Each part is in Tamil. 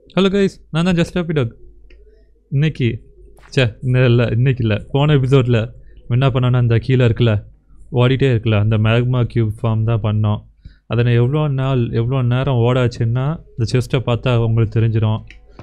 ஹலோ கைஸ் நான் தான் ஜஸ்ட் ஹாப்பி டாக் இன்னைக்கு சே இன்னும் இல்லை இன்னைக்கு இல்லை போன எபிசோடில் என்ன பண்ணோன்னா அந்த கீழே இருக்குல்ல ஓடிட்டே இருக்குல்ல அந்த மேக்மா கியூப் ஃபார்ம் தான் பண்ணோம் அதை நான் எவ்வளோ நாள் எவ்வளோ நேரம் ஓடாச்சுன்னா இந்த செஸ்ட்டை பார்த்தா உங்களுக்கு தெரிஞ்சிடும்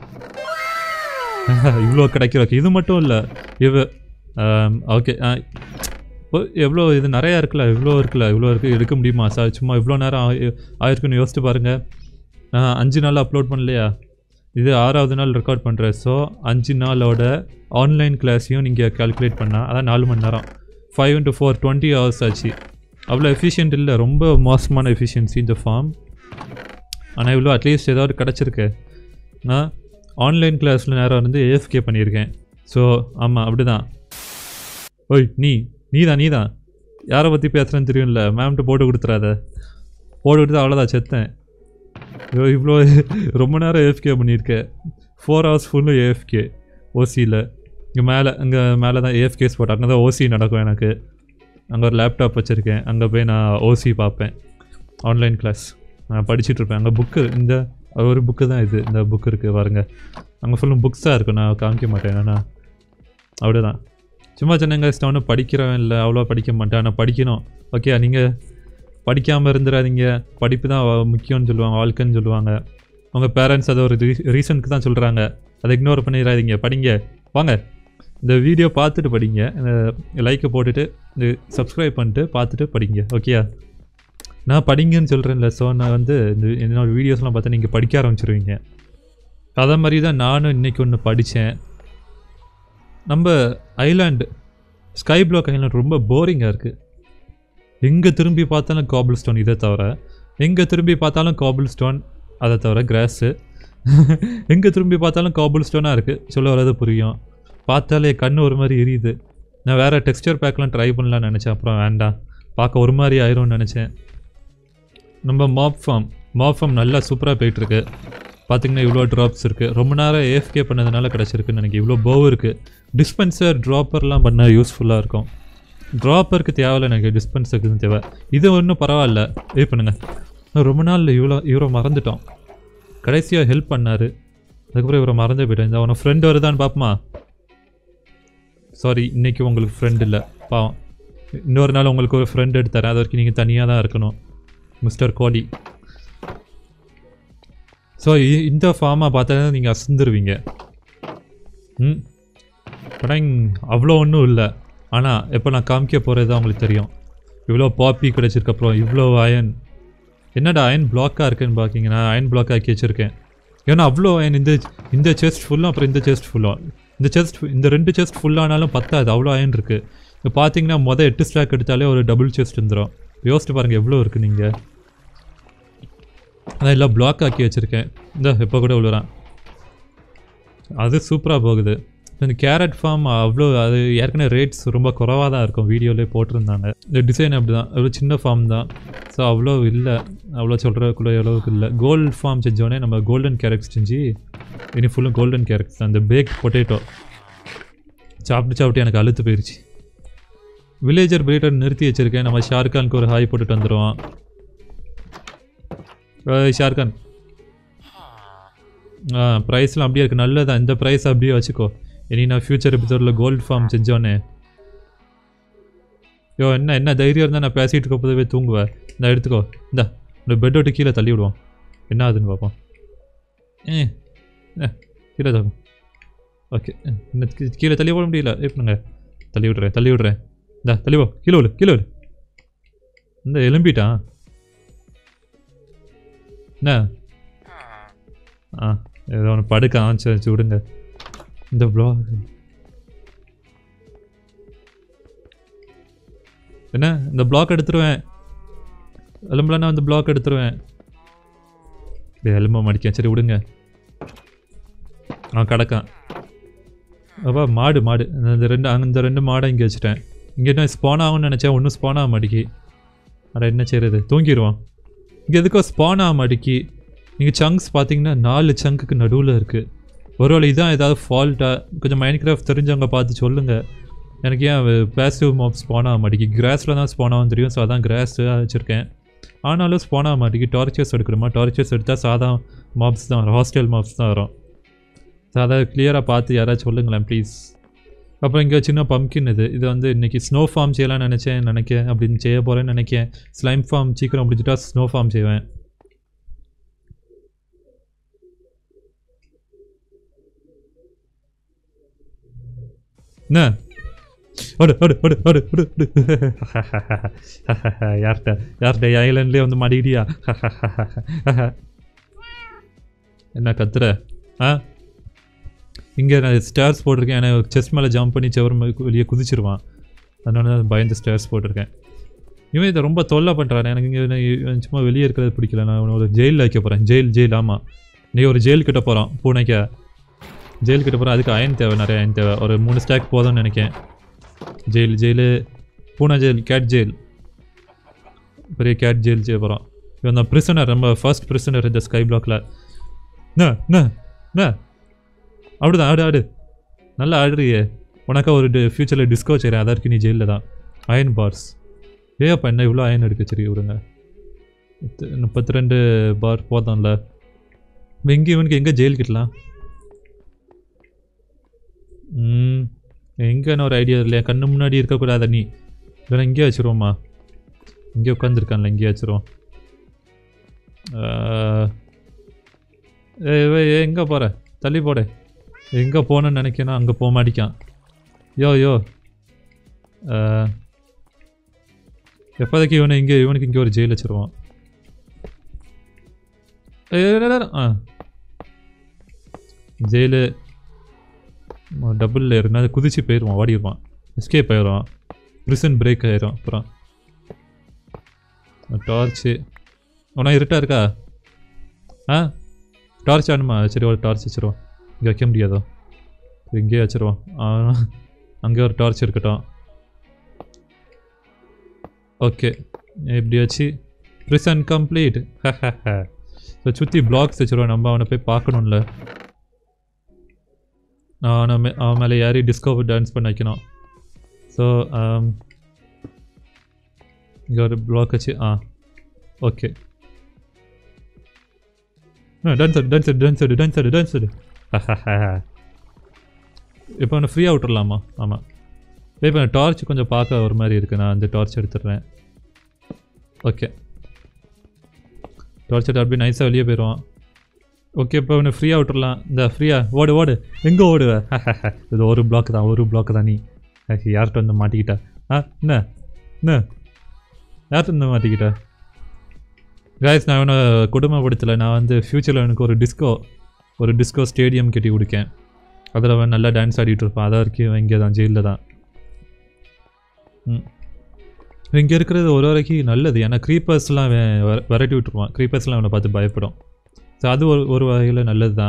இவ்வளோ கிடைக்கிற இது மட்டும் இல்லை இவ ஓகே இப்போ எவ்வளோ இது நிறையா இருக்குல்ல இவ்வளோ இருக்குல்ல இவ்வளோ இருக்குது எடுக்க முடியுமா சார் சும்மா இவ்வளோ நேரம் ஆயி- ஆயிருக்குன்னு யோசிச்சு பாருங்கள் நான் அஞ்சு நாள் அப்லோட் பண்ணலையா இது ஆறாவது நாள் ரெக்கார்ட் பண்ணுறேன் ஸோ அஞ்சு நாளோட ஆன்லைன் கிளாஸையும் நீங்கள் கால்குலேட் பண்ணால் அதான் நாலு மணி நேரம் five into four twenty hours ஆச்சு அவ்வளோ எஃபிஷியன்ட் இல்லை ரொம்ப மோசமான எஃபிஷியன்சி இந்த ஃபார்ம் ஆனால் இவ்வளோ அட்லீஸ்ட் ஏதாவது கிடச்சிருக்கு நான் ஆன்லைன் கிளாஸில் நேரம் வந்து ஏஎஃப்கே பண்ணியிருக்கேன் ஸோ ஆமாம் அப்படி தான் ஓய் நீ நீ தான் நீ தான் யாரை பற்றி பேசுகிறேன்னு தெரியும்ல மேம்கிட்ட போட்டு கொடுத்துறாத போட்டு கொடுத்து அவ்வளோதான் செத்தேன் ஐயோ, இவ்வளோ ரொம்ப நேரம் ஏஎஃப்கே பண்ணியிருக்கேன் ஃபோர் ஹவர்ஸ் ஃபுல்லும் ஏஎஃப்கே ஓசியில் இங்கே மேலே அங்கே மேலே தான் ஏஎஃப்கே ஸ்பாட் அங்கே தான் ஓசி நடக்கும் எனக்கு அங்கே ஒரு லேப்டாப் வச்சுருக்கேன் அங்கே போய் நான் ஓசி பார்ப்பேன் ஆன்லைன் கிளாஸ் நான் படிச்சுட்டு இருப்பேன் அங்கே புக்கு இந்த ஒரு புக்கு தான் இது இந்த புக் இருக்குது பாருங்க அங்கே ஃபுல்லும் புக்ஸாக இருக்கும் நான் காமிக்க மாட்டேன் என்னன்னா அப்படிதான் சும்மா சின்னங்க ஒன்றும் படிக்கிறவன் இல்லை அவ்வளோ படிக்க மாட்டேன் ஆனால் படிக்கணும் ஓகே நீங்கள் படிக்காமல் இருந்துடாதீங்க படிப்பு தான் வ- முக்கியம்னு சொல்லுவாங்க வாழ்க்கைன்னு சொல்லுவாங்க உங்கள் பேரண்ட்ஸ் அதை ஒரு ரீசனுக்கு தான் சொல்கிறாங்க அதை இக்னோர் பண்ணிடாதீங்க படிங்க வாங்க இந்த வீடியோ பார்த்துட்டு படிங்க லைக்கை போட்டுட்டு இந்த சப்ஸ்கிரைப் பண்ணிட்டு பார்த்துட்டு படிங்க ஓகேயா நான் படிங்கன்னு சொல்கிறேன்ல ஸோ நான் வந்து இந்த என்னோட வீடியோஸ்லாம் பார்த்தா நீங்கள் படிக்க ஆரம்பிச்சிருவீங்க அதே மாதிரி தான் நானும் இன்றைக்கி ஒன்று படித்தேன் நம்ம ஐலாண்டு ஸ்கை பிளாக் ஐலாண்ட் ரொம்ப போரிங்காக இருக்குது எங்கே திரும்பி பார்த்தாலும் காபிள் ஸ்டோன் இதை தவிர எங்கே திரும்பி பார்த்தாலும் காபிள் ஸ்டோன் அதை தவிர கிராஸு எங்கே திரும்பி பார்த்தாலும் காபிள் ஸ்டோனாக இருக்குது சொல்ல வர்றது புரியும் பார்த்தாலே கண்ணு ஒரு மாதிரி எரியுது நான் வேறு டெக்ஸ்டர் பேக்லாம் ட்ரை பண்ணலாம்னு நினச்சேன் அப்புறம் வேண்டாம் பார்க்க ஒரு மாதிரி ஆயிரும்னு நினச்சேன் நம்ம மாப் ஃபார்ம் மாப் ஃபார்ம் நல்லா சூப்பராக போயிட்டுருக்கு பார்த்தீங்கன்னா இவ்வளோ ட்ராப்ஸ் இருக்குது ரொம்ப நேரம் ஏஎஃப்கே பண்ணதுனால கிடச்சிருக்குன்னு எனக்கு இவ்வளோ போவ் இருக்குது டிஸ்பென்சர் ட்ராப்பர்லாம் பண்ணால் யூஸ்ஃபுல்லாக இருக்கும் ட்ராப்பருக்கு தேவையில்ல எனக்கு டிஸ்பென்சருக்கு தான் தேவை இது ஒன்றும் பரவாயில்ல இது பண்ணுங்க நான் ரொம்ப நாள் இவ்வளோ இவரை மறந்துட்டோம் கடைசியாக ஹெல்ப் பண்ணார் அதுக்கப்புறம் இவரை மறந்தே போயிட்டேன் இந்த அவனை ஃப்ரெண்டு வருதான்னு பார்ப்போமா சாரி இன்னைக்கு உங்களுக்கு ஃப்ரெண்ட் இல்லை பாவம் இன்னொரு நாள் உங்களுக்கு ஒரு ஃப்ரெண்ட் எடுத்து தரேன் அது வரைக்கும் நீங்கள் தனியாக தான் இருக்கணும் மிஸ்டர் கோலி ஸோ இந்த ஃபார்மாக பார்த்தா நீங்கள் அசந்துருவீங்க ம் படம் அவ்வளோ ஒன்றும் இல்லை ஆனால் எப்போ நான் காமிக்க போகிறது தான் உங்களுக்கு தெரியும் இவ்வளோ பாப்பி கிடச்சிருக்கப்புறம் இவ்வளோ அயன் என்னடா அயன் பிளாக்காக இருக்குன்னு பார்க்கிங்க நான் அயன் பிளாக் ஆக்கி வச்சுருக்கேன் ஏன்னா அவ்வளோ அயன் இந்த இந்த செஸ்ட் ஃபுல்லும் அப்புறம் இந்த செஸ்ட் ஃபுல்லும் இந்த செஸ்ட் இந்த ரெண்டு செஸ்ட் ஃபுல்லானாலும் பத்தாது அவ்வளோ அயன் இருக்குது இப்போ பார்த்தீங்கன்னா மொதல் எட்டு ஸ்டாக் எடுத்தாலே ஒரு டபுள் செஸ்ட் வந்துடும் யோசிச்சு பாருங்கள் எவ்வளோ இருக்குது நீங்கள் அதான் எல்லாம் பிளாக் ஆக்கி வச்சுருக்கேன் இந்த இப்போ கூட விழுறான் அது சூப்பராக போகுது இந்த கேரட் ஃபார்ம் அவ்வளோ அது ஏற்கனவே ரேட்ஸ் ரொம்ப குறவாக தான் இருக்கும் வீடியோலேயே போட்டிருந்தாங்க இந்த டிசைன் அப்படி தான் அவ்வளோ சின்ன ஃபார்ம் தான் ஸோ அவ்வளோ இல்லை அவ்வளோ சொல்கிறக்குள்ள அளவுக்கு இல்லை கோல்டு ஃபார்ம் செஞ்சோடனே நம்ம கோல்டன் கேரட்ஸ் செஞ்சு இனி ஃபுல்லும் கோல்டன் கேரட்ஸ் தான் அந்த பேக் பொட்டேட்டோ சாப்பிட்டு சாப்பிட்டு எனக்கு அழுத்து போயிடுச்சு வில்லேஜர் பிரீடர் நிறுத்தி வச்சுருக்கேன் நம்ம ஷாருக்கானுக்கு ஒரு ஹாய் போட்டுட்டு வந்துடுவோம் ஏய், ஷாருக்கான் ஆ ப்ரைஸ்லாம் அப்படியே இருக்குது நல்லதான் இந்த ப்ரைஸ் அப்படியே வச்சுக்கோ இனி நான் ஃப்யூச்சர் எபிசோடில் கோல்டு ஃபார்ம் செஞ்சோன்னே யோ என்ன என்ன தைரியம் இருந்தால் நான் பேசிகிட்டு இருக்க போதவே தூங்குவேன் இந்த எடுத்துக்கோ இந்த இந்த பெட் விட்டு கீழே தள்ளி விடுவோம் என்ன ஆகுதுன்னு பார்ப்போம் ஏ ஏ, கீழே தள்ளும் ஓகே இந்த கீ- கீழே தள்ளி போட முடியல ஏ பண்ணுங்க தள்ளி விட்றேன் தள்ளி விட்றேன் இந்த தள்ளி போ கீழே விழு கீழே விழு இந்த எலும்பிட்டான் என்ன ஆ ஏதோ ஒன்று படுக்க ஆச்சு வச்சு விடுங்க இந்த ப்ளாக் என்ன இந்த பிளாக் எடுத்துருவேன் எலும்புலன்னா இந்த பிளாக் எடுத்துருவேன் டேய், எலும்ப மடிக்கேன் சரி விடுங்க ஆ கிடக்கான் அப்பா மாடு மாடு இந்த ரெண்டு அங்க இந்த ரெண்டு மாடை இங்கே வச்சுட்டேன் இங்கே என்ன ஸ்பான் ஆகும்னு நினச்சேன் ஒன்றும் ஸ்பான் ஆக மாட்டேங்கி அட என்ன செய்யறது தூங்கிடுவான் இங்கே எதுக்கோ ஸ்பான் ஆக மாட்டேங்கி நீங்கள் சங்க்ஸ் பார்த்தீங்கன்னா நாலு சங்குக்கு நடுவில் இருக்குது ஒருவேளை இதான் ஏதாவது ஃபால்ட்டாக கொஞ்சம் மைண்ட் கிராஃப்ட் தெரிஞ்சவங்க பார்த்து சொல்லுங்கள் எனக்கு ஏன் பேசிவ் மாப் ஸ்பான் ஆக மாட்டேங்கி கிராஸில் தான் ஸ்பான் ஆகும் தெரியும் ஸோ அதான் கிராஸ் வச்சுருக்கேன் ஆனாலும் ஸ்பான் ஆக மாட்டேங்குது டார்ச்சர்ஸ் எடுக்கணுமா டார்ச்சர்ஸ் எடுத்தால் சாதா மாப்ஸ் தான் வரும் ஹாஸ்டல் மாப்ஸ் தான் வரும் ஸோ அதை கிளியராக பார்த்து யாராச்சும் சொல்லுங்களேன் ப்ளீஸ் அப்புறம் இங்கே சின்ன பம்கின் இது இது வந்து இன்றைக்கி ஸ்னோ ஃபார்ம் செய்யலாம்னு நினச்சேன் நினைக்கேன் அப்படின்னு செய்ய போகிறேன்னு நினைக்கேன் ஸ்லைம் ஃபார்ம் சீக்கிரம் முடிஞ்சிட்டா ஸ்னோ ஃபார்ம் செய்வேன் என்ன ஓடு ஓடு ஓடு ஓடு ஓடு ஓடு யார்கிட்ட யார்கிட்ட ஐலண்ட்லேயே வந்து மாட்டிக்கிட்டியா என்ன கத்துற ஆ இங்கே நான் ஸ்டேர்ஸ் போட்டிருக்கேன் ஏன்னா செஸ்ட் மேலே ஜம்ப் பண்ணி செவர் வெளியே குதிச்சிருவான் அதனால தான் பயந்து ஸ்டேர்ஸ் போட்டிருக்கேன் இவன் இதை ரொம்ப தொல்லை பண்ணுறான் எனக்கு இங்கே சும்மா வெளியே இருக்கிறது பிடிக்கல நான் இவனை ஒரு ஜெயிலில் வைக்க போகிறேன் ஜெயில் ஜெயில் ஆமாம் நீ ஒரு ஜெயில் கிட்ட போகிறான் பூனைக்க ஜெயில் கிட்ட போகிறோம் அதுக்கு அயன் தேவை நிறைய அயன் தேவை ஒரு மூணு ஸ்டாக் போதும்னு நினைக்கிறேன் ஜெயில் ஜெயிலு பூனை ஜெயில் கேட் ஜெயில் பெரிய கேட் ஜெயில் செய்ய போகிறோம் இவன் தான் பிரிசனர் நம்ம ஃபர்ஸ்ட் பிரிசனர் இந்த ஸ்கை பிளாக்ல என்ன என்ன என்ன அப்படிதான் ஆடு ஆடு நல்லா ஆடுறியே உனக்கா ஒரு ஃப்யூச்சரில் டிஸ்கோ செய்கிறேன் அதற்கு நீ ஜெயிலில் தான் அயன் பார்ஸ் ஏப்பா என்ன இவ்வளோ அயன் எடுக்க சரி விடுங்க முத்து- முப்பத்தி ரெண்டு பார் போதும்ல எங்கே இவனுக்கு எங்கே ஜெயில் கிட்டலாம் ம் எங்கன்னு ஒரு ஐடியா இல்லையா கண்ணு முன்னாடி இருக்கக்கூடாத நீ இல்லைன்னா இங்கேயே வச்சுருவோம்மா இங்கே உட்காந்துருக்கான்ல இங்கேயே வச்சுருவோம் ஏ எங்கே போகிற தள்ளி போடு எங்கே போகணுன்னு நினைக்கணும் அங்கே போக மாட்டிக்கான் யோ யோ அஹ், எப்போதைக்கு இவனை இங்கே இவனுக்கு இங்கே ஒரு ஜெயில் வச்சுருவான் ஆ ஜெயிலு டபுள் லேயர் நான் குதிச்சு போயிடுவான் ஓடிடுவான் எஸ்கேப் ஆயிடுவான் ப்ரிசன் பிரேக் ஆயிரும் அப்புறம் டார்ச்சு உனா இருட்டா இருக்கா ஆ டார்ச் ஆனுமா சரி ஒரு டார்ச் வச்சிருவோம் இங்கே வைக்க முடியாதோ இங்கேயே வச்சிருவோம் ஆ, அங்கே ஒரு டார்ச் இருக்கட்டும் ஓகே இப்படி வச்சு ப்ரிசன் கம்ப்ளீட் ஸோ சுற்றி பிளாக்ஸ் வச்சிருவோம் நம்ம அவனை போய் பார்க்கணும்ல அவனை மே- அவன் மேலே யாரி டிஸ்கவர் டான்ஸ் பண்ண வைக்கணும் ஸோ இங்கே ஒரு பிளாக் வச்சு ஆ okay dance dance dance dance dance இப்போ அவனை ஃப்ரீயாக விட்டுறலாமா ஆமாம் இப்போ டார்ச் கொஞ்சம் பார்க்க ஒரு மாதிரி இருக்குது நான் அந்த டார்ச் எடுத்துடுறேன் ஓகே டார்ச் எடுத்து அப்படியே நைஸாக வெளியே போயிடுவான் ஓகே இப்போ அவனை ஃப்ரீயாக விட்டுறலாம் இந்த ஃப்ரீயாக ஓடு ஓடு எங்கே ஓடுவ இது ஒரு பிளாக் தான் ஒரு பிளாக் தான் நீ ஐ, யார்கிட்ட வந்து மாட்டிக்கிட்ட ஆ என்ன என்ன யார்கிட்ட வந்து மாட்டிக்கிட்ட காய்ஸ் நான் இவனை குடும்பப்படுத்தலை நான் வந்து ஃப்யூச்சரில் எனக்கு ஒரு டிஸ்கோ ஒரு டிஸ்கோ ஸ்டேடியம் கட்டி கொடுக்கேன் அதில் அவன் நல்லா டான்ஸ் ஆடிட்டு இருப்பான் அதான் வரைக்கும் இங்கே தான் ஜெயிலில் தான் ம் இங்கே இருக்கிறது ஒரு வரைக்கும் நல்லது ஏன்னா க்ரீப்பர்ஸ்லாம் விரட்டி விட்டுருவான் க்ரீப்பர்ஸ்லாம் அவனை பார்த்து பயப்படும் ஸோ அது ஒரு ஒரு வகையில் நல்லது தான்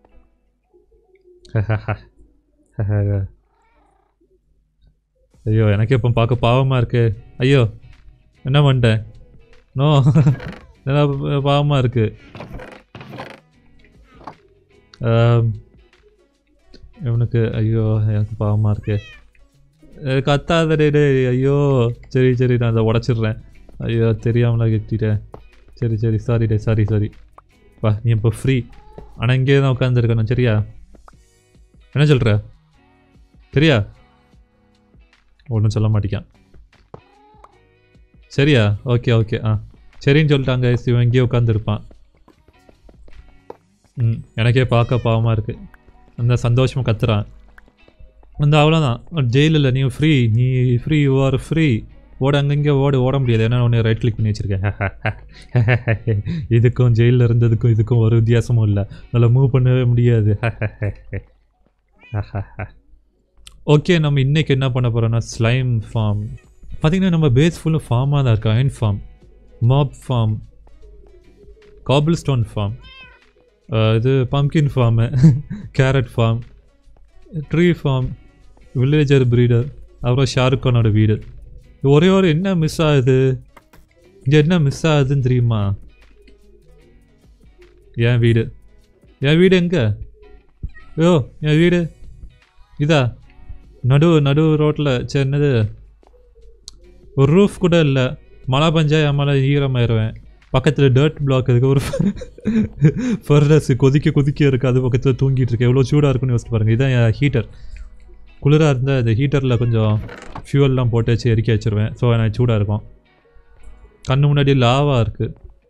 ஐயோ எனக்கு இப்போ பார்க்க பாவமாக இருக்கு ஐயோ என்ன பண்ணிட்டேன் நோ என்ன பாவமாக இருக்கு ஆம், இவனுக்கு ஐயோ எனக்கு பாவமாக இருக்கு அஹ் கத்தாதடே டேய் ஐயோ சரி சரி நான் அதை உடச்சிடுறேன் ஐயோ தெரியாமல கட்டிட்டேன் சரி சரி சாரி டே சாரி சாரி வா நீ இப்போ ஃப்ரீ ஆனால் இங்கே தான் உட்காந்துருக்கணும் சரியா என்ன சொல்கிற சரியா ஒன்றும் சொல்ல மாட்டேக்கான் சரியா ஓகே ஓகே ஆ சரின்னு சொல்லிட்டாங்க இவன் இங்கேயே உட்காந்துருப்பான் ம் எனக்கே பார்க்க பாவமாக இருக்குது அந்த சந்தோஷமாக கத்துறான் அந்த அவ்வளோதான் ஜெயிலில் நீ ஃப்ரீ நீ ஃப்ரீ யூ ஆர் ஃப்ரீ ஓட அங்கங்கே ஓட ஓட முடியாது ஏன்னா ஒன்று ரைட் கிளிக் பண்ணி வச்சுருக்கேன் இதுக்கும் ஜெயிலில் இருந்ததுக்கும் இதுக்கும் ஒரு வித்தியாசமும் இல்லை நல்லா மூவ் பண்ணவே முடியாது ஓகே நம்ம இன்னைக்கு என்ன பண்ண போகிறோம்னா ஸ்லைம் ஃபார்ம் பார்த்தீங்கன்னா நம்ம பேஸ் ஃபுல்லாக ஃபார்மாக தான் இருக்கு iron farm mob farm cobblestone farm இது pumpkin farm carrot farm tree farm villager breeder அப்புறம் ஷாருக் கானோட வீடு ஒரே ஒரு என்ன மிஸ் ஆகுது இங்கே என்ன மிஸ் ஆகுதுன்னு தெரியுமா என் வீடு என் வீடு எங்க ஐயோ என் வீடு இதா நடு நடு ரோட்டில் சரி என்னது ஒரு ரூஃப் கூட இல்லை மழை பெஞ்சா என் மேலே ஈரமாயிருவேன் பக்கத்தில் டர்ட் பிளாக் இருக்கு ஒரு ஃபர்னஸ் கொதிக்க கொதிக்க இருக்குது அது பக்கத்தில் தூங்கிட்டு இருக்கு எவ்வளோ சூடாக இருக்குன்னு யோசிச்சு பாருங்கள் இதுதான் என் ஹீட்டர் குளிராக இருந்தால் இந்த ஹீட்டரில் கொஞ்சம் ஃபியூவல்லாம் போட்டு வச்சு எரிக்க வச்சிருவேன் ஸோ எனக்கு சூடாக இருக்கும் கண்ணு முன்னாடி லாவாக இருக்குது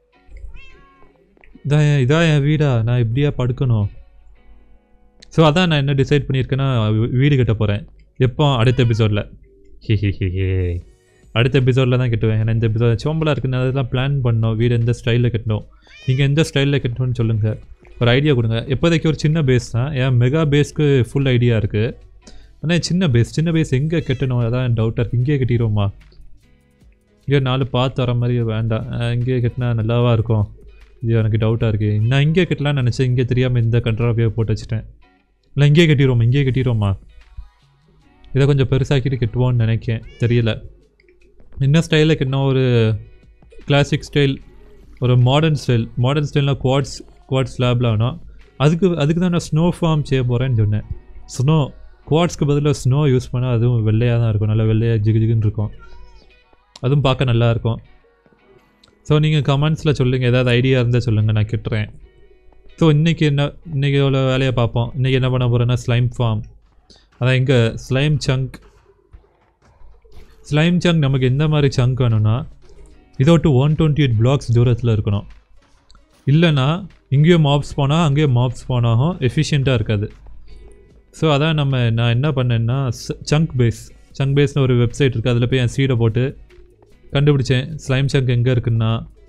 இதான் என் இதான் என் வீடா நான் இப்படியா படுக்கணும் ஸோ அதான் நான் என்ன டிசைட் பண்ணியிருக்கேன்னா வீ- வீடு கட்ட போகிறேன் எப்போ அடுத்த எபிசோடில் ஹி ஹி ஹி ஹே அடுத்த எபிசோடில் தான் கட்டுவேன் ஏன்னா இந்த எபிசோட் சோம்பலாக இருக்குன்னு அதெல்லாம் பிளான் பண்ணோம் வீடு எந்த ஸ்டைலில் கட்டணும் நீங்கள் எந்த ஸ்டைலில் கட்டணும்னு சொல்லுங்கள் ஒரு ஐடியா கொடுங்க இப்போதைக்கு ஒரு சின்ன பேஸ் தான் ஏன் மெகா பேஸ்க்கு ஃபுல் ஐடியா இருக்குது ஆனால் சின்ன பேஸ் சின்ன பேஸ் எங்கே கட்டணும் அதான் டவுட்டாக இருக்குது இங்கேயே கட்டிடுவோமா இங்கே நாலு பார்த்து வர மாதிரி வேண்டாம் அஹ் இங்கேயே கட்டினா நல்லாவா இருக்கும் இது எனக்கு டவுட்டாக இருக்குது நான் இங்கே கட்டலாம்னு நினச்சேன் இங்கே தெரியாமல் இந்த கண்ட்ராவியாக போட்டு வச்சுட்டேன் இல்லை இங்கேயே கட்டிடுவோமா இங்கேயே கட்டிடுவோமா இதை கொஞ்சம் பெருசாக்கிட்டு கட்டுவோன்னு நினைக்கேன் தெரியல என்ன ஸ்டைலில் கட்டினோம் ஒரு கிளாசிக் ஸ்டைல் ஒரு மாடர்ன் ஸ்டைல் மாடர்ன் ஸ்டைல்னால் குவாட்ஸ் குவாட்ஸ் லேபில் வேணும் அதுக்கு அதுக்கு தான் நான் ஸ்னோ ஃபார்ம் செய்ய போகிறேன்னு சொன்னேன் ஸ்னோ குவாட்ஸ்க்கு பதிலாக ஸ்னோ யூஸ் பண்ணால் அதுவும் வெள்ளையாக தான் இருக்கும் நல்லா வெள்ளையாக ஜிகு ஜிகுன்னு இருக்கும் அதுவும் பார்க்க நல்லா இருக்கும் ஸோ நீங்கள் கமெண்ட்ஸில் சொல்லுங்கள் ஏதாவது ஐடியா இருந்தால் சொல்லுங்கள் நான் கிட்டுறேன் ஸோ இன்றைக்கி என்ன இன்றைக்கி எவ்வளோ வேலையை பார்ப்போம் இன்றைக்கி என்ன பண்ண போகிறேன்னா ஸ்லைம் ஃபார்ம் அதான் இங்கே ஸ்லைம் சங்க் ஸ்லைம் சங்க் நமக்கு எந்த மாதிரி சங்க் வேணும்னா இதோட்டு ஒன் டுவெண்ட்டி எயிட் பிளாக்ஸ் தூரத்தில் இருக்கணும் இல்லைன்னா இங்கேயும் மாப்ஸ் போனால் அங்கேயும் மாப்ஸ் போனாலும் எஃபிஷியண்ட்டாக இருக்காது ஸோ அதான் நம்ம நான் என்ன பண்ணேன்னா சங்க் பேஸ் சங்க் பேஸ்னு ஒரு வெப்சைட் இருக்குது அதில் போய் என் சீடை போட்டு கண்டுபிடிச்சேன் ஸ்லைம் சங்க் எங்கே இருக்குன்னா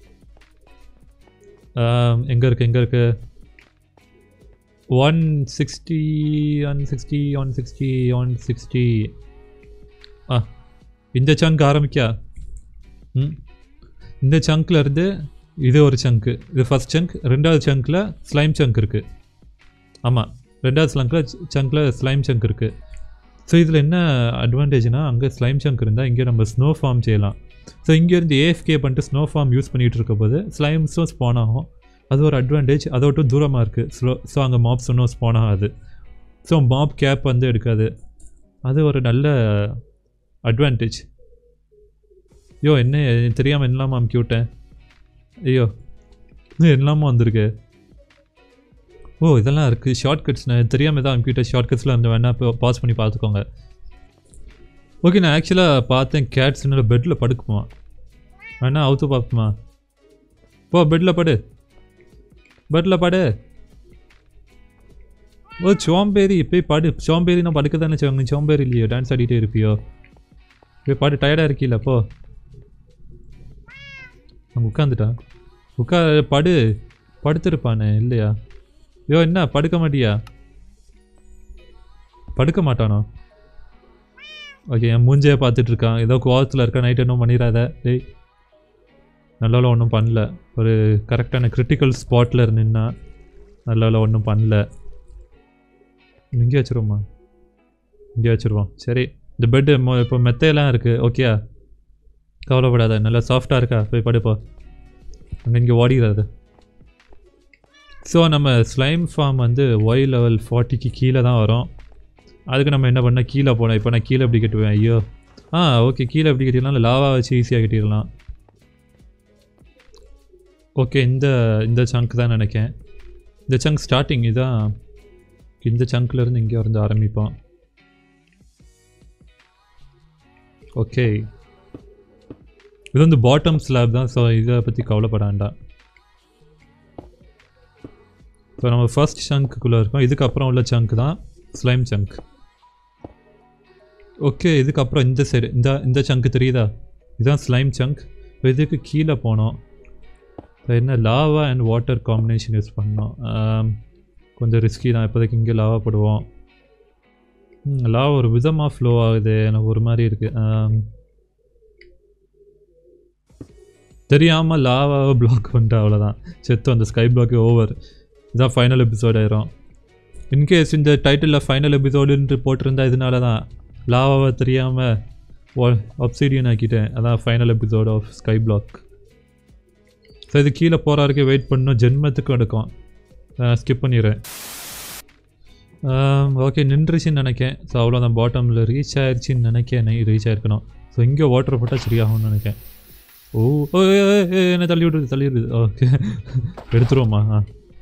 எங்கே இருக்குது எங்கே இருக்குது one sixty one sixty one sixty one sixty ஆ இந்த சங்க் ஆரம்பிக்கா ம் இந்த சங்க்ல இருந்து இது ஒரு சங்க்கு இது ஃபஸ்ட் சங்க் ரெண்டாவது சங்க்கில் ஸ்லைம் சங்க் இருக்குது ஆமாம் ரெண்டாவது ஸ்லங்கில் சங்க்கில் ஸ்லைம் சங்க் இருக்குது ஸோ இதில் என்ன அட்வான்டேஜ்னா அங்கே ஸ்லைம் சங்க் இருந்தால் இங்கே நம்ம ஸ்னோ ஃபார்ம் செய்யலாம் ஸோ இங்கேருந்து ஏஎஃப்கே பண்ணிட்டு ஸ்னோ ஃபார்ம் யூஸ் பண்ணிகிட்டு இருக்க போது ஸ்லைம்ஸும் ஸ்பான் ஆகும் அது ஒரு அட்வான்டேஜ் அதை விட்டு தூரமாக இருக்குது ஸ்லோ ஸோ அங்கே மாப்ஸ் ஒன்றும் ஸ்பான் ஆகாது ஸோ மாப் கேப் வந்து எடுக்காது அது ஒரு நல்ல அட்வான்டேஜ் ஐயோ என்ன தெரியாமல் என்னலாமா அமுக்கி விட்டேன் ஐயோ இது எல்லாமே வந்திருக்கு ஓ இதெல்லாம் இருக்குது ஷார்ட்கட்ஸ் நான் தெரியாமல் தான் அமுக்கிட்ட ஷார்ட்கட்ஸில் அந்த வேணா இப்போ பாஸ் பண்ணி பார்த்துக்கோங்க ஓகே நான் ஆக்சுவலாக பார்த்தேன் கேட்ஸ் என்னோட பெட்டில் படுக்குமா வேணா அவுத்து பார்ப்போமா போ பெட்டில் படு பெட்டில் படு ஓ சோம்பேறி போய் படு சோம்பேறி நான் படுக்க தானே செய்வாங்க சோம்பேறி இல்லையோ டான்ஸ் ஆடிட்டே இருப்பியோ போய் பாடு டயர்டாக இருக்கீல போ அங்கே உட்காந்துட்டான் உட்கா படு படுத்திருப்பானே இல்லையா ஐயோ என்ன படுக்க மாட்டியா படுக்க மாட்டானோ ஓகே என் மூஞ்சையை பார்த்துட்டு இருக்கான் ஏதோ கோவத்தில் இருக்க நைட் இன்னும் பண்ணிடாத டேய் நல்லால ஒன்றும் பண்ணல ஒரு கரெக்டான கிரிட்டிக்கல் ஸ்பாட்டில் இருந்துன்னா நல்லால ஒன்றும் பண்ணல இங்கே வச்சுருவோமா இங்கே வச்சுருவோம் சரி இந்த பெட்டு இப்போ மெத்தையெல்லாம் இருக்குது ஓகேயா கவலைப்படாத நல்லா சாஃப்டாக இருக்கா போய் படுப்போ அங்கே இங்கே ஓடிடாது ஸோ நம்ம ஸ்லைம் ஃபார்ம் வந்து ஒய் லெவல் ஃபார்ட்டிக்கு கீழே தான் வரும் அதுக்கு நம்ம என்ன பண்ணால் கீழே போனோம் இப்போ நான் கீழே எப்படி கட்டுவேன் ஐயோ ஆ ஓகே கீழே எப்படி கட்டிடலாம் லாவா வச்சு ஈஸியாக கட்டிடலாம் ஓகே இந்த இந்த சங்க் தான் நினைக்கேன் இந்த சங்க் ஸ்டார்டிங் இதான் இந்த சங்க்லேருந்து இங்கே வந்து ஆரம்பிப்போம் ஓகே இது வந்து பாட்டம் ஸ்லாப் தான் ஸோ இதை பற்றி கவலைப்பட வேண்டாம் ஸோ நம்ம ஃபர்ஸ்ட் சங்க்குள்ளே இருக்கோம் இதுக்கப்புறம் உள்ள சங்க் தான் ஸ்லைம் சங்க் ஓகே இதுக்கப்புறம் இந்த சைடு இந்த இந்த சங்க் தெரியுதா இதுதான் ஸ்லைம் சங்க் இதுக்கு கீழே போனோம் இப்ப என்ன lava and water combination use பண்ணோம் ஆம், கொஞ்சம் ரிஸ்கி தான் இப்போதைக்கு இங்கே லாவா போடுவோம் லாவா ஒரு விதமாக ஃப்ளோ ஆகுது எனக்கு ஒரு மாதிரி இருக்குது தெரியாமல் லாவாவை பிளாக் பண்ணிட்டு அவ்வளோதான் செத்து அந்த ஸ்கை பிளாக் ஓவர் இதான் ஃபைனல் எபிசோட் ஆயிரும் இன்கேஸ் இந்த டைட்டிலில் ஃபைனல் எபிசோடுன்ட்டு போட்டிருந்தா இதனால தான் லாவாவை தெரியாமல் அப்சீடியன் ஆக்கிட்டேன் அதான் final episode of sky block so இது கீழே போகிற வரைக்கும் வெயிட் பண்ணணும் ஜென்மத்துக்கும் எடுக்கும் ஸ்கிப் பண்ணிடுறேன் ஓகே நின்றுச்சுன்னு நினைக்கேன் ஸோ அவ்வளோதான் பாட்டமில் ரீச் ஆயிடுச்சின்னு நினைக்கேன் ரீச் ஆயிருக்கணும் ஸோ இங்கே வாட்டர் போட்டால் சரியாகும்னு நினைக்கேன் ஓ ஓ, ஏ, ஏ, ஏ, என்ன தள்ளி விடுது தள்ளி விடுது ஓகே எடுத்துருவோமா ஆ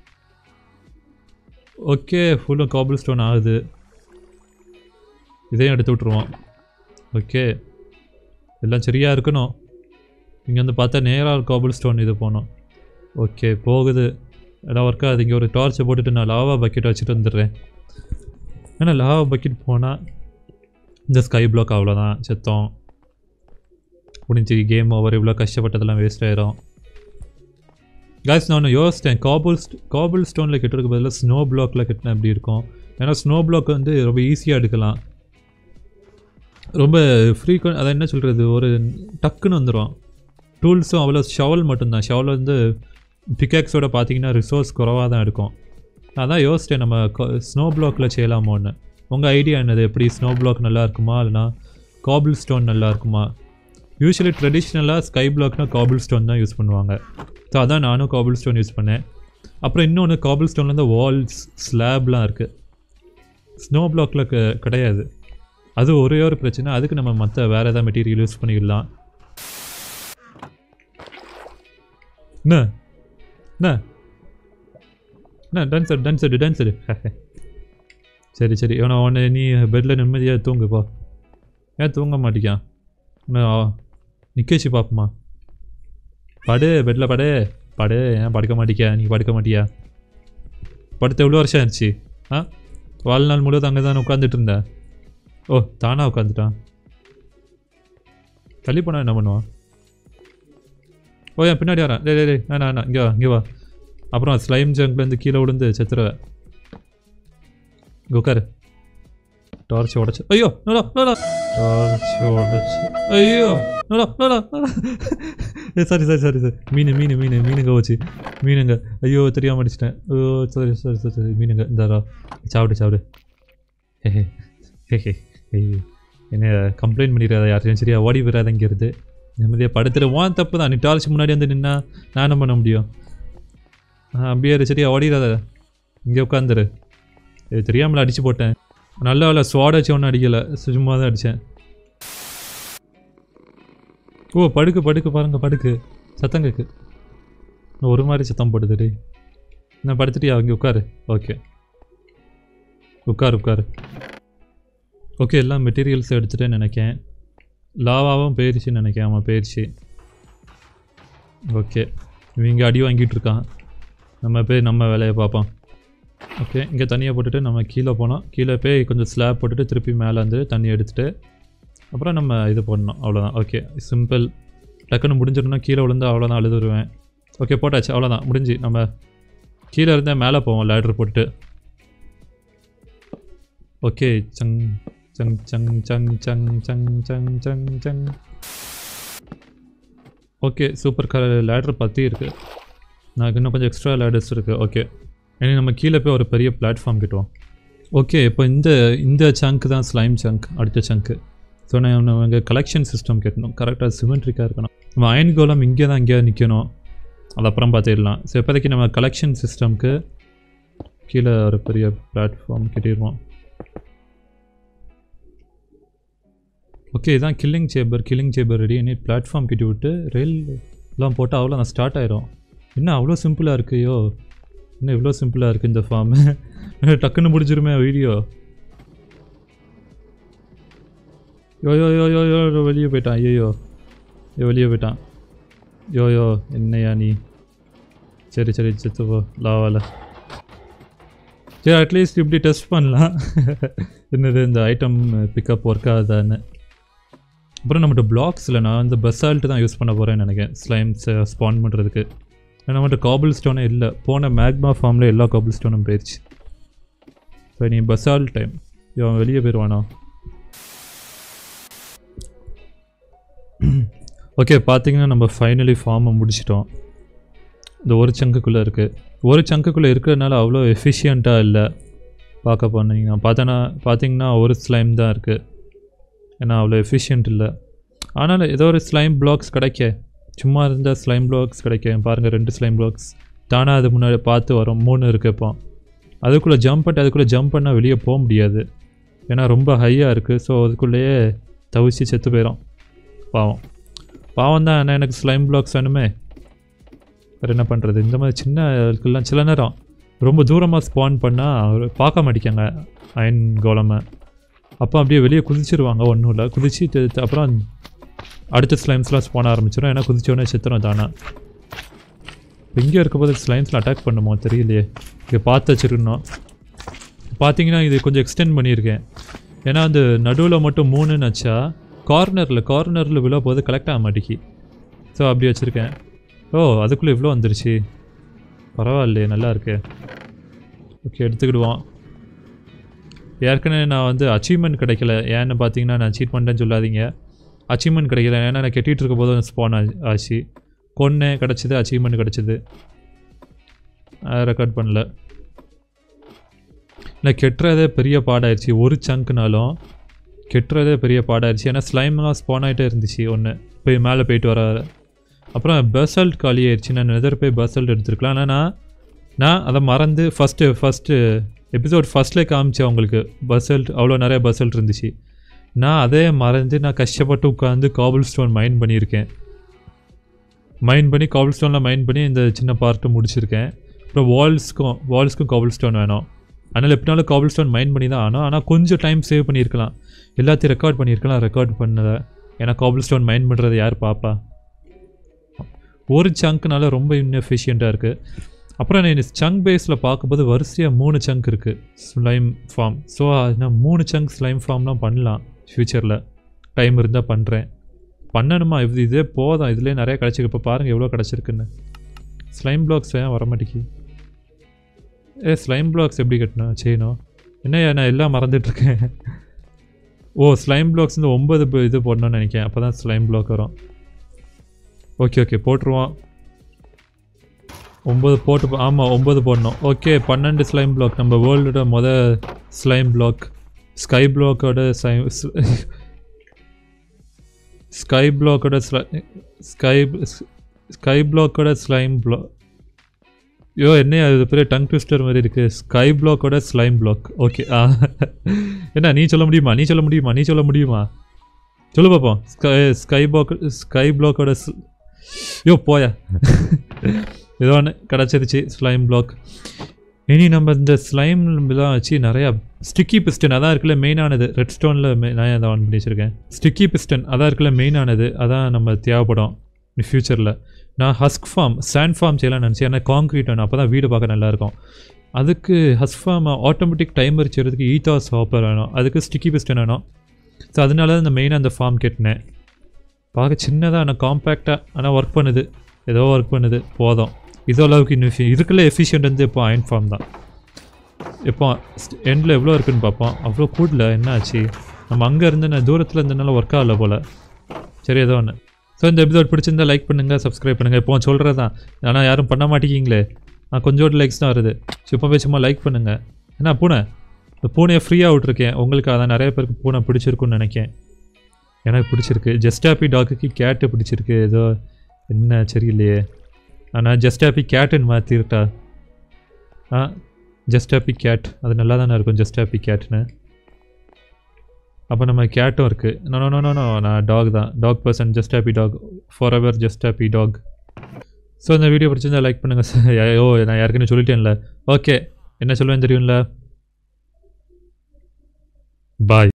ஓகே ஃபுல்லும் காபிள் ஸ்டோன் ஆகுது இதையும் எடுத்து விட்ருவோம் ஓகே எல்லாம் சரியாக இருக்கணும் இங்கே வந்து பார்த்தா நேராக காபிள் ஸ்டோன் இது போகணும் ஓகே போகுது எல்லாம் ஒர்க் ஆகுது இங்கே ஒரு டார்ச்சை போட்டுட்டு நான் லாவா பக்கெட் வச்சுட்டு வந்துடுறேன் ஏன்னா லாவா பக்கெட் போனால் இந்த ஸ்கை பிளாக் அவ்வளோதான் செத்தோம் முடிஞ்சு கேம் ஓவர் இவ்வளோ கஷ்டப்பட்டதெல்லாம் வேஸ்ட் ஆயிரும் காய்ஸ் நான் ஒன்று யோசித்தேன் காபிள் காபிள் ஸ்டோனில் கட்டுறதுக்கு பதிலாக ஸ்னோ பிளாக்ல கட்டினா எப்படி இருக்கும் ஏன்னா ஸ்னோ பிளாக் வந்து ரொம்ப ஈஸியாக எடுக்கலாம் ரொம்ப ஃப்ரீக்வெண்ட் அதை என்ன சொல்கிறது ஒரு டக்குன்னு வந்துடும் டூல்ஸும் அவ்வளோ ஷவல் மட்டும்தான் ஷவல் வந்து பிக்கேக்ஸோட பார்த்தீங்கன்னா ரிசோர்ஸ் குறவாக தான் இருக்கும் நான் தான் யோசித்தேன் நம்ம ஸ்னோ பிளாக்ல செய்யலாமோன்னு உங்கள் ஐடியா என்னது எப்படி ஸ்னோ பிளாக் நல்லா இருக்குமா இல்லைனா காபிள் ஸ்டோன் நல்லா இருக்குமா யூஸ்வலி ட்ரெடிஷ்னலாக ஸ்கை பிளாக்னா காபிள் ஸ்டோன் தான் யூஸ் பண்ணுவாங்க ஸோ அதான் நானும் காபிள் ஸ்டோன் யூஸ் பண்ணேன் அப்புறம் இன்னொன்று காபிள் ஸ்டோனில் வந்து வால்ஸ் ஸ்லாப்லாம் இருக்குது ஸ்னோ பிளாக்ல கிடையாது அது ஒரே ஒரு பிரச்சனை அதுக்கு நம்ம மற்ற வேறு ஏதாவது மெட்டீரியல் யூஸ் பண்ணிக்கலாம் என்ன என்ன என்ன டான்ஸ் ஆடு டான்ஸ் ஆடு டான்ஸ் ஆடு சரி சரி இவனை உன்னை நீ பெட்டில் நிம்மதியாக தூங்குப்பா ஏன் தூங்க மாட்டிக்கான் நிக்கேச்சு பாப்போமா படு பெட்டில் படு படு ஏன் படுக்க மாட்டிக்க நீ படுக்க மாட்டியா படுத்த எவ்வளோ வருஷம் ஆயிடுச்சு ஆ வாழ்நாள் முழுவதும் அங்கே தானே உட்காந்துட்டு இருந்த ஓ தானா உட்காந்துட்டான் தள்ளி போனா என்ன பண்ணுவான் ஓ என் பின்னாடி வரேன் டே டே டே வேணா வேணா இங்கே வா இங்கே வா அப்புறம் ஸ்லைம் ஜங்க்லேருந்து கீழே விழுந்து செத்துருவேன் இங்கே உட்காரு டார்ச் உடச்சு ஐயோ நோடா நோடா டார்ச் உடச்சு ஐயோ நோடா நோடா ஏ சாரி சாரி சாரி சாரி மீன் மீன் மீன் மீனுங்க வச்சு மீனுங்க ஐயோ தெரியாம அடிச்சிட்டேன் ஓ சாரி சாரி சாரி சாரி மீனுங்க இந்தாரா சாப்பிடு சாப்பிடு ஹே ஹே ஹே ஹே ஐயோ என்ன கம்ப்ளைண்ட் பண்ணிடாத யாரையும் சரியா ஓடி வராதங்கிறது நிம்மதியாக படுத்துட்டு வான் தப்பு தான் நீ டார்ச் முன்னாடி வந்து நின்னா நான் என்ன பண்ண முடியும் ஆ, அப்படியே இரு, சரியா ஓடிடாத இங்கே உட்காந்துரு இது தெரியாமல் அடிச்சு போட்டேன் நல்ல வேலை ஸ்வாட் வச்சு ஒன்றும் அடிக்கலை சும்மா தான் அடித்தேன் ஓ படுக்கு படுக்கு பாருங்க படுக்கு சத்தம் கேக்கு இன்னும் ஒரு மாதிரி சத்தம் போடுது டேய் நான் படுத்துட்டியா இங்கே உட்காரு ஓகே உட்காரு உட்காரு ஓகே எல்லா மெட்டீரியல்ஸ் எடுத்துட்டேன்னு நினைக்கேன் லாவாவும் போயிடுச்சுன்னு நினைக்கிறேன் ஆமாம் போயிடுச்சு ஓகே இவங்க அடி வாங்கிட்டு இருக்கான் நம்ம போய் நம்ம வேலையை பார்ப்போம் ஓகே இங்கே தண்ணியை போட்டுட்டு நம்ம கீழே போனோம் கீழே போய் கொஞ்சம் ஸ்லாப் போட்டுட்டு திருப்பி மேலே வந்து தண்ணி எடுத்துட்டு அப்புறம் நம்ம இது பண்ணணும் அவ்வளோதான் ஓகே சிம்பிள் டக்குன்னு முடிஞ்சிடணும் கீழே விழுந்து அவ்வளோதான் அழுதுருவேன் ஓகே போட்டாச்சு அவ்வளோதான் முடிஞ்சு நம்ம கீழே இருந்தால் மேலே போவோம் லேட்ரு போட்டுட்டு ஓகே சங் சங் சங் சங் சங் சங் சங் சங் சங் ஓகே சூப்பர் கலர் லேட்ரு பற்றி இருக்குது எனக்கு இன்னும் கொஞ்சம் எக்ஸ்ட்ரா லேடர்ஸ் இருக்குது ஓகே இனி நம்ம கீழே போய் ஒரு பெரிய பிளாட்ஃபார்ம் கிட்டுவோம் ஓகே இப்போ இந்த இந்த சங்க் தான் ஸ்லைம் சங்க் அடுத்த சங்க்கு ஸோ நான் நம்ம கலெக்ஷன் சிஸ்டம் கேட்கணும் கரெக்டாக சிமெண்ட்ரிக்காக இருக்கணும் நம்ம அயன் கோலம் இங்கே தான் இங்கே நிற்கணும் அது அப்புறம் பார்த்துடலாம் ஸோ இப்போதைக்கு நம்ம கலெக்ஷன் சிஸ்டம்க்கு கீழே ஒரு பெரிய பிளாட்ஃபார்ம் கிட்டிடுவோம் ஓகே இதான் killing chamber killing chamber ready இனி பிளாட்ஃபார்ம் கிட்டி விட்டு ரயில் எல்லாம் போட்டால் அவ்வளோ நான் ஸ்டார்ட் ஆயிரும் என்ன அவ்வளோ சிம்பிளாக இருக்கு ஐயோ என்ன இவ்வளோ சிம்பிளாக இருக்குது இந்த ஃபார்மு டக்குன்னு முடிஞ்சிருமே வீடியோ யோ யோ யோ யோ யோ வெளியே போயிட்டான் ஐயோ ஐயோ வெளியே போயிட்டான் யோ யோ என்னையா நீ சரி சரி செத்து போ லாவால சரி அட்லீஸ்ட் இப்படி டெஸ்ட் பண்ணலாம் என்னது இந்த ஐட்டம் பிக்கப் ஒர்க் ஆகுதான்னு அப்புறம் நம்மகிட்ட பிளாக்ஸில் நான் இந்த பஸ்ஸால்ட்டு தான் யூஸ் பண்ண போகிறேன்னு நினைக்கிறேன் ஸ்லைம்ஸை ஸ்பான் பண்ணுறதுக்கு நம்மகிட்ட காபிள் ஸ்டோனே இல்லை போன மேக்மா ஃபார்மில் எல்லா காபிள் ஸ்டோனும் போயிடுச்சு ஸோ நீ பஸ்ஸால் டைம் இவன் வெளியே போயிடுவானா ஓகே பார்த்தீங்கன்னா நம்ம ஃபைனலி ஃபார்மை முடிச்சிட்டோம் இந்த ஒரு சங்குக்குள்ளே இருக்குது ஒரு சங்குக்குள்ளே இருக்கிறதுனால அவ்வளோ எஃபிஷியண்ட்டாக இல்லை பார்க்க போனீங்கன்னா பார்த்தோன்னா பார்த்தீங்கன்னா ஒரு ஸ்லைம் தான் இருக்குது ஏன்னா அவ்வளோ எஃபிஷியன்ட் இல்லை ஆனாலும் ஏதோ ஒரு ஸ்லைம் பிளாக்ஸ் கிடைக்க சும்மா இருந்தால் ஸ்லைம் பிளாக்ஸ் கிடைக்க பாருங்கள் ரெண்டு ஸ்லைம் பிளாக்ஸ் தானாக அது முன்னாடி பார்த்து வரும் மூணு இருக்கு இப்போ அதுக்குள்ளே ஜம்ப் பண்ணிட்டு அதுக்குள்ளே ஜம்ப் பண்ணால் வெளியே போக முடியாது ஏன்னா ரொம்ப ஹையாக இருக்குது ஸோ அதுக்குள்ளேயே தவிச்சு செத்து போயிடும் பாவம் பாவம் தான் ஆனால் எனக்கு ஸ்லைம் பிளாக்ஸ் வேணுமே வேறு என்ன பண்ணுறது இந்த மாதிரி சின்ன இதுக்கெல்லாம் சில நேரம் ரொம்ப தூரமாக ஸ்பான் பண்ணால் பார்க்க மாட்டேங்க அயன் கோலமை அப்போ அப்படியே வெளியே குதிச்சிருவாங்க ஒன்றும் இல்லை குதிச்சு தி- தி- அப்புறம் அடுத்த ஸ்லைம்ஸ்லாம் ஸ்பான் ஆரம்பிச்சிடும் ஏன்னா குதிச்சோடனே செத்துரும் தானே இங்கே இருக்கும்போது ஸ்லைம்ஸில் அட்டாக் பண்ணுமோ தெரியலையே இங்கே பார்த்து வச்சிருக்கணும் பார்த்தீங்கன்னா இது கொஞ்சம் எக்ஸ்டெண்ட் பண்ணியிருக்கேன் ஏன்னா அந்த நடுவில் மட்டும் மூணுன்னு வச்சா கார்னரில் கார்னரில் விழ போது கலெக்ட் ஆக மாட்டேங்கி ஸோ அப்படி வச்சுருக்கேன் ஓ அதுக்குள்ளே இவ்வளோ வந்துருச்சு பரவாயில்லையே நல்லா இருக்கு ஓகே எடுத்துக்கிடுவோம் ஏற்கனவே நான் வந்து அச்சீவ்மெண்ட் கிடைக்கல ஏன்னு பார்த்தீங்கன்னா நான் சீட் பண்ணிட்டேன்னு சொல்லாதீங்க அச்சீவ்மெண்ட் கிடைக்கல ஏன்னா நான் கெட்டிகிட்டு இருக்க போதும் ஸ்பான் ஆச்சு கொன்னேன் கிடச்சிது அச்சீவ்மெண்ட் கிடச்சிது ரெக்கார்ட் பண்ணல நான் கெட்டுறதே பெரிய பாடாயிருச்சு ஒரு சங்க்னாலும் கெட்டுறதே பெரிய பாடாயிருச்சு ஏன்னா ஸ்லைம்லாம் ஸ்பான் ஆகிட்டே இருந்துச்சு ஒன்று போய் மேலே போயிட்டு வர வர. அப்புறம் பர்சல்ட் காலி ஆயிடுச்சு நான் நெதர் போய் பர்சல்ட் எடுத்துருக்கலாம் ஆனால் நான் நான் அதை மறந்து ஃபஸ்ட்டு ஃபஸ்ட்டு எபிசோட் ஃபஸ்ட்லேயே காமிச்சேன் உங்களுக்கு பர்சல்ட் அவ்வளோ நிறைய பர்சல்ட் இருந்துச்சு நான் அதே மறந்து நான் கஷ்டப்பட்டு உட்காந்து காபிள் ஸ்டோன் மைண்ட் பண்ணியிருக்கேன் மைண்ட் பண்ணி காபிள் ஸ்டோனில் மைண்ட் பண்ணி இந்த சின்ன பார்ட்டை முடிச்சிருக்கேன் அப்புறம் வால்ஸ்க்கும் வால்ஸ்க்கும் காபிள் ஸ்டோன் வேணும் அதனால் எப்படினாலும் காபிள் ஸ்டோன் மைண்ட் பண்ணி தான் ஆனோம் ஆனால் கொஞ்சம் டைம் சேவ் பண்ணியிருக்கலாம் எல்லாத்தையும் ரெக்கார்ட் பண்ணியிருக்கலாம் ரெக்கார்ட் பண்ணதை ஏன்னா காபிள் ஸ்டோன் மைண்ட் பண்ணுறதை யார் பாப்பா ஒரு சங்க்னால ரொம்ப இன்எஃபிஷியண்ட்டாக இருக்குது அப்புறம் நான் சங்க் பேஸில் பார்க்கும்போது வரிசையாக மூணு சங்க் இருக்குது ஸ்லைம் ஃபார்ம் ஸோ நான் மூணு சங்க் ஸ்லைம் ஃபார்ம்லாம் பண்ணலாம் ஃப்யூச்சரில் டைம் இருந்தால் பண்ணுறேன் பண்ணணுமா இது இதே போதும் இதுலேயே நிறைய கிடச்சிருக்கு இப்போ பாருங்கள் எவ்வளோ கிடச்சிருக்குன்னு ஸ்லைம் பிளாக்ஸ் ஏன் வர மாட்டேங்கி ஏ ஸ்லைம் பிளாக்ஸ் எப்படி கட்டணும் செய்யணும் என்னய்யா நான் எல்லாம் மறந்துட்டுருக்கேன் ஓ ஸ்லைம் பிளாக்ஸ் இந்த ஒன்பது ப- இது போடணும்னு நினைக்கிறேன் அப்போ தான் ஸ்லைம் பிளாக் வரும் ஓகே ஓகே போட்டுருவோம் ஒம்பது போட்டு போ- ஆமாம் ஒம்பது போடணும் ஓகே பன்னெண்டு ஸ்லைம் பிளாக் நம்ம வேர்ல்டோட மொத ஸ்லைம் பிளாக் ஸ்கை பிளாக்கோட ஸ்கை பிளாக்கோட ஸ்கை ஸ்கை பிளாக்கோட ஸ்லைம் பிளாக் ஐயோ என்ன அது பெரிய டங் ட்விஸ்டர் மாதிரி இருக்குது ஸ்கை பிளாக்கோட ஸ்லைம் பிளாக் ஓகே ஆ என்ன நீ சொல்ல முடியுமா நீ சொல்ல முடியுமா நீ சொல்ல முடியுமா சொல்லு பார்ப்போம் ஸ்கை ஸ்கை பிளாக் ஸ்கை பிளாக்கோட யோ போயா ஏதோ ஒன்று கிடச்சிருச்சு ஸ்லைம் பிளாக் இனி நம்ம இந்த ஸ்லைம் இதெல்லாம் வச்சு நிறையா ஸ்டிக்கி பிஸ்டன் அதான் இருக்குல்ல மெயினானது ரெட் ஸ்டோனில் நான் அதை ஆன் பண்ணி வச்சுருக்கேன் ஸ்டிக்கி பிஸ்டன் அதான் இருக்குல்ல மெயினானது அதான் நம்ம தேவைப்படும் ஃப்யூச்சரில் நான் ஹஸ்க் ஃபார்ம் சாண்ட் ஃபார்ம் செய்யலாம்னு நினச்சேன் ஏன்னா காங்க்ரீட் வேணும் அப்போ தான் வீடு பார்க்க நல்லாயிருக்கும் அதுக்கு ஹஸ்க் ஃபார்ம் ஆட்டோமேட்டிக் டைமர் செய்கிறதுக்கு ஈட்டாஸ் ஹாப்பர் வேணும் அதுக்கு ஸ்டிக்கி பிஸ்டன் வேணும் ஸோ அதனால தான் இந்த மெயினாக அந்த ஃபார்ம் கட்டினேன் பார்க்க சின்னதாக ஆனால் காம்பேக்டாக ஆனால் ஒர்க் பண்ணுது ஏதோ ஒர்க் பண்ணுது போதும் இது அளவுக்கு இன்னும் effi- இதுக்குள்ள எஃபிஷியன்ட் வந்து இப்போ அயன் ஃபார்ம் தான் இப்போ எண்டில் எவ்வளோ இருக்குன்னு பார்ப்போம் அவ்வளோ கூடல என்ன ஆச்சு நம்ம அங்கே இருந்து நான் தூரத்தில் இருந்தனால ஒர்க் ஆகல போல் சரி ஏதோ ஒன்று ஸோ இந்த எபிசோட் பிடிச்சிருந்தா லைக் பண்ணுங்கள் சப்ஸ்கிரைப் பண்ணுங்கள் இப்போ சொல்கிறது தான் ஆனால் யாரும் பண்ண மாட்டேங்கிங்களே நான் கொஞ்சோண்டு லைக்ஸ் தான் வருது சும்மாவே சும்மா லைக் பண்ணுங்கள் என்ன பூனை இந்த பூனையை ஃப்ரீயாக விட்ருக்கேன் உங்களுக்கு அதான் நிறைய பேருக்கு பூனை பிடிச்சிருக்குன்னு நினைக்கேன் எனக்கு பிடிச்சிருக்கு ஜஸ்ட் ஹாப்பி டாக்குக்கு கேட்டு பிடிச்சிருக்கு ஏதோ என்ன சரியில்லையே ஆனால் ஜஸ்ட் ஹாப்பி கேட்டுன்னு மாற்றிருட்டா ஆ ஜஸ்ட் ஹாப்பி கேட் அது நல்லா தானே இருக்கும் ஜஸ்ட் ஹாப்பி கேட்னு அப்போ நம்ம கேட்டும் இருக்குது நோ நோ நோ நோ நான் டாக் தான் dog person just happy dog forever just happy dog so இந்த வீடியோ பிடிச்சிருந்தா லைக் பண்ணுங்கள் ஐயோ நான் யாருக்குன்னு சொல்லிட்டேன்ல ஓகே என்ன சொல்லுவேன் தெரியும்ல பாய்